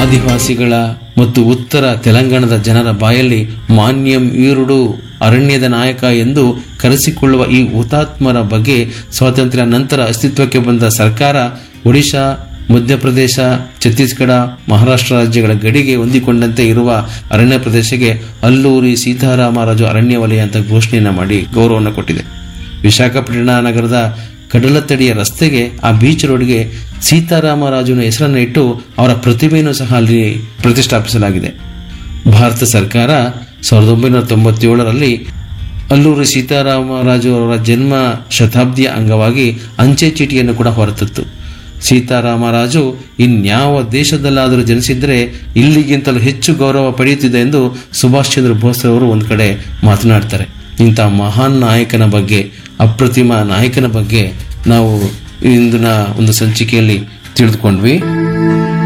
ಆದಿವಾಸಿಗಳ ಮತ್ತು ಉತ್ತರ ತೆಲಂಗಾಣದ ಜನರ ಬಾಯಲ್ಲಿ ಮಾನ್ಯಂ ಈರುಡು ಅರಣ್ಯದ ನಾಯಕ ಎಂದು ಕರೆಸಿಕೊಳ್ಳುವ ಈ ಹುತಾತ್ಮರ ಬಗ್ಗೆ ಸ್ವಾತಂತ್ರ್ಯ ನಂತರ ಅಸ್ತಿತ್ವಕ್ಕೆ ಬಂದ ಸರ್ಕಾರ ಒಡಿಶಾ ಮಧ್ಯಪ್ರದೇಶ ಛತ್ತೀಸ್ಗಢ ಮಹಾರಾಷ್ಟ್ರ ರಾಜ್ಯಗಳ ಗಡಿಗೆ ಹೊಂದಿಕೊಂಡಂತೆ ಇರುವ ಅರಣ್ಯ ಪ್ರದೇಶಕ್ಕೆ ಅಲ್ಲೂರಿ ಸೀತಾರಾಮರಾಜು ಅರಣ್ಯ ವಲಯ ಅಂತ ಘೋಷಣೆಯನ್ನ ಮಾಡಿ ಗೌರವವನ್ನು ಕೊಟ್ಟಿದೆ ವಿಶಾಖಪಟ್ಟಣ ನಗರದ ಕಡಲತಡಿಯ ರಸ್ತೆಗೆ ಆ ಬೀಚ್ ರೋಡ್ಗೆ ಸೀತಾರಾಮರಾಜುನ ಹೆಸರನ್ನು ಇಟ್ಟು ಅವರ ಪ್ರತಿಮೆಯನ್ನು ಸಹ ಅಲ್ಲಿ ಪ್ರತಿಷ್ಠಾಪಿಸಲಾಗಿದೆ ಭಾರತ ಸರ್ಕಾರ ಸಾವಿರದ ಒಂಬೈನೂರ ತೊಂಬತ್ತೇಳರಲ್ಲಿ ಅಲ್ಲೂರಿ ಸೀತಾರಾಮರಾಜು ಅವರ ಜನ್ಮ ಶತಾಬ್ದಿಯ ಅಂಗವಾಗಿ ಅಂಚೆ ಚೀಟಿಯನ್ನು ಕೂಡ ಹೊರತತ್ತು ಸೀತಾರಾಮರಾಜು ಇನ್ಯಾವ ದೇಶದಲ್ಲಾದರೂ ಜನಿಸಿದರೆ ಇಲ್ಲಿಗಿಂತಲೂ ಹೆಚ್ಚು ಗೌರವ ಪಡೆಯುತ್ತಿದೆ ಎಂದು ಸುಭಾಷ್ ಚಂದ್ರ ಬೋಸ್ ಅವರು ಒಂದು ಕಡೆ ಮಾತನಾಡ್ತಾರೆ ಇಂಥ ಮಹಾನ್ ನಾಯಕನ ಬಗ್ಗೆ ಅಪ್ರತಿಮ ನಾಯಕನ ಬಗ್ಗೆ ನಾವು ಇಂದಿನ ಒಂದು ಸಂಚಿಕೆಯಲ್ಲಿ ತಿಳಿದುಕೊಂಡ್ವಿ